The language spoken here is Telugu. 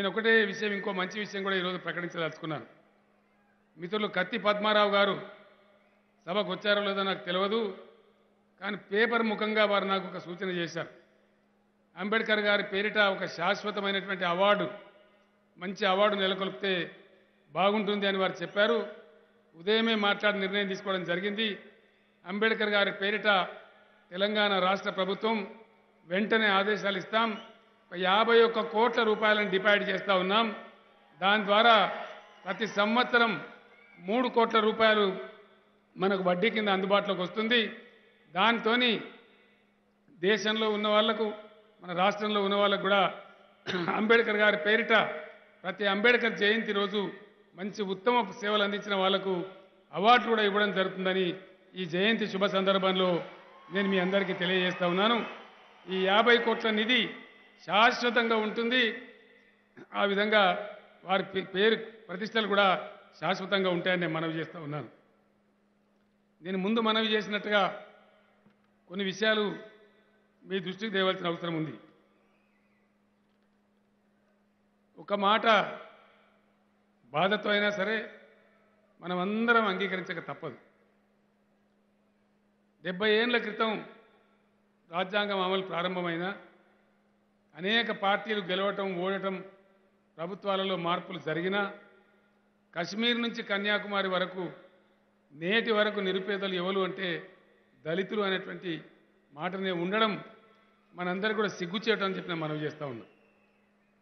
నేను ఒకటే విషయం ఇంకో మంచి విషయం కూడా ఈరోజు ప్రకటించదలుచుకున్నాను మిత్రులు కత్తి పద్మారావు గారు సభకు వచ్చారో లేదో నాకు తెలియదు కానీ పేపర్ ముఖంగా వారు నాకు ఒక సూచన చేశారు అంబేద్కర్ గారి పేరిట ఒక శాశ్వతమైనటువంటి అవార్డు మంచి అవార్డు నెలకొల్పితే బాగుంటుంది అని వారు చెప్పారు ఉదయమే మాట్లాడి నిర్ణయం తీసుకోవడం జరిగింది అంబేద్కర్ గారి పేరిట తెలంగాణ రాష్ట్ర ప్రభుత్వం వెంటనే ఆదేశాలు ఇస్తాం ఒక యాభై ఒక్క కోట్ల రూపాయలను డిపాజిట్ చేస్తూ ఉన్నాం దాని ద్వారా ప్రతి సంవత్సరం మూడు కోట్ల రూపాయలు మనకు వడ్డీ కింద అందుబాటులోకి వస్తుంది దాంతో దేశంలో ఉన్న వాళ్లకు మన రాష్ట్రంలో ఉన్న వాళ్ళకు కూడా అంబేద్కర్ గారి పేరిట ప్రతి అంబేద్కర్ జయంతి రోజు మంచి ఉత్తమ సేవలు అందించిన వాళ్లకు అవార్డు కూడా ఇవ్వడం జరుగుతుందని ఈ జయంతి శుభ సందర్భంలో నేను మీ అందరికీ తెలియజేస్తా ఉన్నాను ఈ యాభై కోట్ల నిధి శాశ్వతంగా ఉంటుంది ఆ విధంగా వారి పే- పేరు ప్రతిష్టలు కూడా శాశ్వతంగా ఉంటాయని నేను మనవి చేస్తూ ఉన్నాను నేను ముందు మనవి చేసినట్టుగా కొన్ని విషయాలు మీ దృష్టికి తేవాల్సిన అవసరం ఉంది ఒక మాట బాధతో అయినా సరే మనం అందరం అంగీకరించక తప్పదు డెబ్బై ఏళ్ళ క్రితం రాజ్యాంగం అమలు ప్రారంభమైన అనేక పార్టీలు గెలవటం ఓడటం ప్రభుత్వాలలో మార్పులు జరిగినా కశ్మీర్ నుంచి కన్యాకుమారి వరకు నేటి వరకు నిరుపేదలు ఎవరు అంటే దళితులు అనేటువంటి మాటనే ఉండడం మనందరికీ కూడా సిగ్గుచేయటం అని చెప్పి నేను మనవి చేస్తా ఉన్నాం